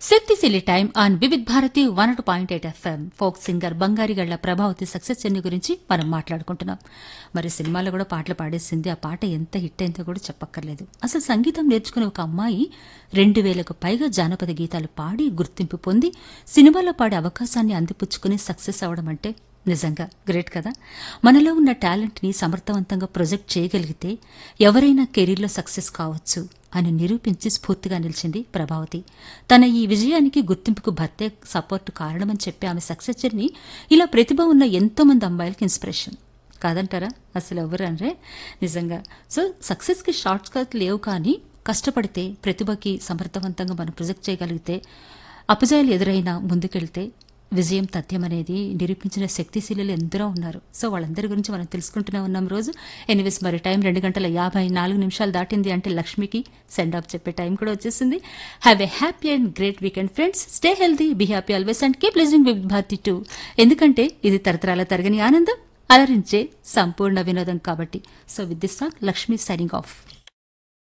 శక్తిశీలి time on Vividh Bharati one two point eight F M folk singer Bangarigalla Prabhavati success journey గురించి మనం మాట్లాడుకుంటున్నాం మరి సినిమాలో కూడా పాటలు పాడేసింది ఆ పాట ఎంత హిట్ అయిందో కూడా చెప్పక్కర్లేదు అసలు సంగీతం నేర్చుకునే ఒక అమ్మాయి రెండు వేలకు పైగా జానపద గీతాలు పాడి గుర్తింపు పొంది సినిమాలో పాడే అవకాశాన్ని అందిపుచ్చుకుని సక్సెస్ అవడం అంటే నిజంగా గ్రేట్ కదా మనలో ఉన్న టాలెంట్ని సమర్థవంతంగా ప్రొజెక్ట్ చేయగలిగితే ఎవరైనా కెరీర్లో సక్సెస్ కావచ్చు అని నిరూపించి స్ఫూర్తిగా నిలిచింది ప్రభావతి తన ఈ విజయానికి గుర్తింపుకు భర్తే సపోర్ట్ కారణమని చెప్పి ఆమె సక్సెస్ జర్నీ ఇలా ప్రతిభ ఉన్న ఎంతో మంది అమ్మాయిలకి ఇన్స్పిరేషన్ కాదంటారా అసలు ఎవరు అంటే నిజంగా సో సక్సెస్కి షార్ట్ కట్ లేవు కానీ కష్టపడితే ప్రతిభకి సమర్థవంతంగా మనం ప్రొజెక్ట్ చేయగలిగితే అపజయాలు ఎదురైనా ముందుకెళ్తే విజయం తథ్యం అనేది నిరూపించిన శక్తిశీలులు ఎందరో ఉన్నారు సో వాళ్ళందరి గురించి మనం తెలుసుకుంటూనే ఉన్నాం రోజు ఎనివేస్ మరి టైం రెండు గంటల యాభై నాలుగు నిమిషాలు దాటింది అంటే లక్ష్మికి సెండ్ ఆఫ్ చెప్పే టైం కూడా వచ్చేసింది have a happy and great weekend friends stay healthy be happy always and keep listening with Bharati too ఎందుకంటే ఇది తరతరాల తరగని ఆనందం అలరించే సంపూర్ణ వినోదం కాబట్టి so with this song Lakshmi signing of